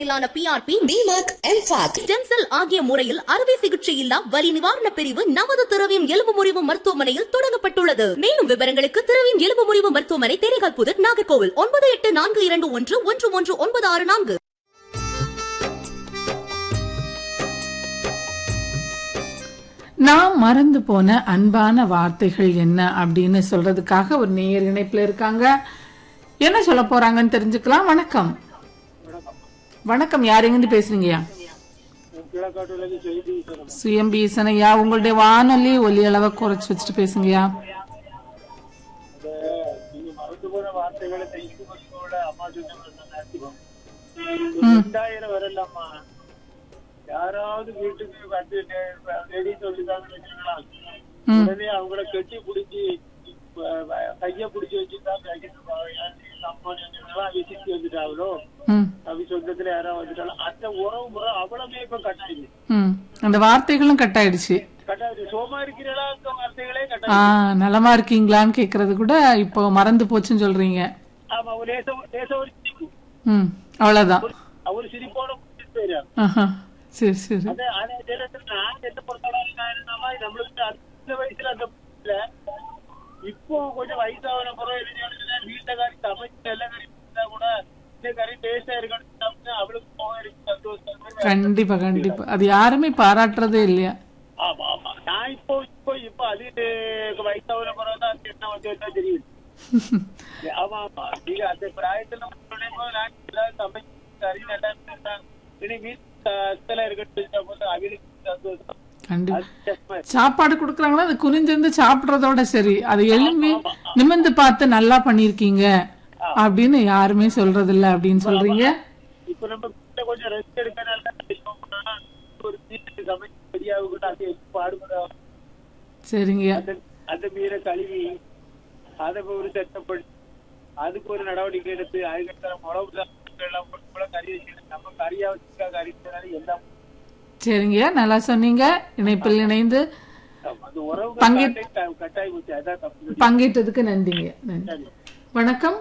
இலான PRP டிமார்க் எம்ஃபாக் stem cell ஆகிய முறையில் அறுவை சிகிச்சை இல்லா வலி நிவாரண பிரிவு நமது திரவியம் எலும்பு முறிவு மருத்துவமனையில் தொடங்கப்பட்டுள்ளது மேலும் விவரங்களுக்கு திரவியம் எலும்பு முறிவு மருத்துவமனை தேனிகால் புதர் நாகர்கோவில் ஒன்பது எட்டு நான்கு இரண்டு ஒன்று ஒன்று ஒன்று ஒன்பது ஆறு நான்கு நான் மறந்து போன அன்பான வார்த்தைகள் என்ன அப்படின்னு சொல்றதுக்காக ஒரு நேயர் இணைப்புல இருக்காங்க என்ன சொல்ல போறாங்கன்னு தெரிஞ்சுக்கலாம் வணக்கம் வணக்கம் யார் எங்கிருந்து பேசுறீங்கயா சுயம் பீசனையா உங்களுடைய வானொலி ஒலி அளவை குறைச்சு வச்சுட்டு பேசுங்கயா ரெண்டாயிரம் வரலம்மா யாராவது வீட்டுக்கு வந்து ரெடி சொல்லிட்டாங்கன்னு வச்சுக்கலாம் உடனே அவங்கள கட்டி பிடிச்சி கைய பிடிச்சி வச்சுதான் அம்மா எல்லாம் விசிட்டு வந்துட்டாங்களோ ம், அப்படி சொந்தத்துல யாராவது வந்துட்டாலும் அந்த உறவு முறை அவ்வளவுமே இப்ப கட்டாயிடுது ம். அந்த வார்த்தைகளும் கட் ஆயிடுச்சு கட்டாயிடுது சோமா இருக்கிறீங்களா அந்த வார்த்தைகளே ஆ கட்டாயிடுது நலமா இருக்கீங்களான்னு கேக்குறது கூட இப்போ மறந்து போச்சுன்னு சொல்றீங்க ஆமா ஒரு லேச லேச ஒரு சிரிப்பு ம் அவ்வளவுதான் ஒரு சிரிப்போட முடிச்சுட்டு போயிடுறாங்க ஆஹா. சரி சரி அது அதே நேரத்துல நான் என்ன பொறுத்தளவு நான் என்னன்னா நம்மளுக்கு அந்த வயசுல அந்த புரியல. இப்போ கொஞ்சம் வயசான பிறகு என்ன வீட்டை காரி சமைச்சு நல்ல கறி இருந்தா கூட இந்த கறி டேஸ்டா இருக்கணும் அவளுக்கு போக இருக்கு சந்தோஷம் கண்டிப்பா கண்டிப்பா அது யாருமே பாராட்டுறதே இல்லையா ஆமா ஆமா நான் இப்போ இப்போ இப்போ அது வயசான பிறகுதான் அது என்ன வந்து என்ன தெரியுது ஆமா ஆமா நீங்க அந்த பிராயத்துல சொல்லும்போது நான் எல்லாம் சமைச்சு கறி நல்லா இருந்தா இனி வீட்டுல இருக்கட்டும் போது அவளுக்கு சந்தோஷம் கண்டிப்பா அது கஷ்டமா இருக்கு. சாப்பாடு குடுக்கறாங்களா அது குனிஞ்சிருந்து சாப்பிடுறதோட சரி அதை எழும்பி நிமிர்ந்து பார்த்து நல்லா பண்ணிருக்கீங்க அப்படின்னு யாருமே சொல்றது இல்ல அப்படின்னு சொல்றீங்க இப்ப நம்ம வீட்டுல கொஞ்சம் ரெஸ்ட் எடுக்கனால ஒரு வீட்டுக்கு சமைச்சு சரியாக கூட அது பாடுபட சரிங்க அந்த அந்த மீரை கழுவி அதை ஒரு செட்டப்படி அதுக்கு ஒரு நடவடிக்கை எடுத்து அதுக்கப்புற மிளகு எல்லாம் போட்டு கூட கறி வச்சுட்டு நம்ம கறியா வச்சுக்கா கறி செய்யறாரு எல்லாம் சரிங்க நல்லா சொன்னீங்க இணைப்பில் இணைந்து அந்த உறவு பங்கே- கட்டாயி போச்சு அதான் தப்பு பங்கேற்றதுக்கு நன்றிங்க நன்றி வணக்கம்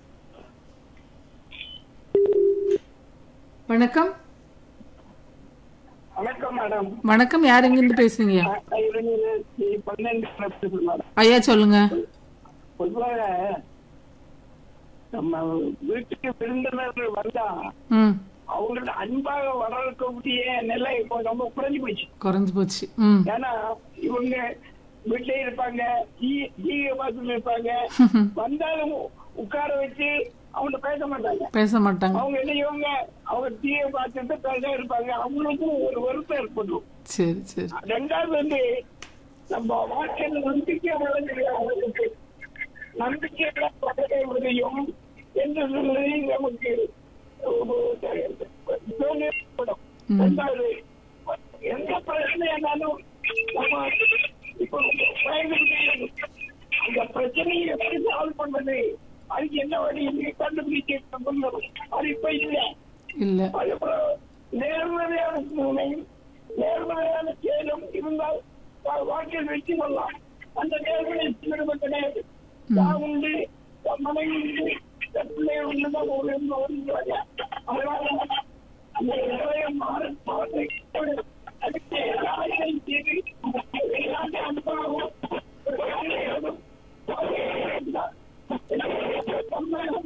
வணக்கம் வணக்கம் மேடம் வணக்கம் யார் எங்கிருந்து பேசுறீங்க பன்னெண்டு மேடம் ஐயா சொல்லுங்க பொதுவாக நம்ம வீட்டுக்கு விருந்தினர்கள் வந்தா ம் அவங்கள அன்பாக வரவேற்கக்கூடிய நிலை இப்போ ரொம்ப குறைஞ்சு போச்சு குறைஞ்சு போச்சு ம் ஏன்னா இவங்க வீட்டிலே இருப்பாங்க டீ- டிவியை பார்த்துட்டு இருப்பாங்க வந்தாலும் உட்கார வச்சு அவங்க பேச மாட்டாங்க பேச மாட்டாங்க அவங்க என்ன செய்வாங்க அவங்க டிவியை பார்த்துட்டு பேச இருப்பாங்க அவங்களுக்கும் ஒரு வருத்தம் ஏற்படும் சரி சரி ரெண்டாவது வந்து நம்ம வாழ்க்கையில நம்பிக்கை வளர்ந்து அவங்களுக்கு நம்பிக்கை வளர்க்கை உதயம் என்று சொல்லி நமக்கு தோணிப்படும் ரெண்டாவது எந்த பிரச்சனையானாலும் நம்ம இப்போ பயந்துகிட்டே அந்த பிரச்சனையை எப்படி சால்வ் பண்ணது அதுக்கு என்ன வழி கண்டுபிடிச்சு அது இப்ப இல்லை இல்ல அதுக்கப்புறம் நேர்மறையான சிந்தனையும் நேர்மறையான செயலும் இருந்தால் வா- வாழ்க்கையில் வெற்றி கொள்ளலாம் அந்த நேர்மறை சிந்தனை கிடையாது நான் உண்டு என் மனைவி உண்டு என் பிள்ளை உண்டுதான் ஒரு எண்ணம் வருகிறாங்க அதனால அந்த நிறைய மாற மாறத்தை அதுக்கு எல்லாரையும் செய்து எல்லாமே அனுபவம்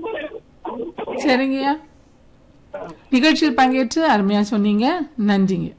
சரிங்கய்யா நிகழ்ச்சியில் பங்கேற்று அருமையா சொன்னீங்க நன்றிங்க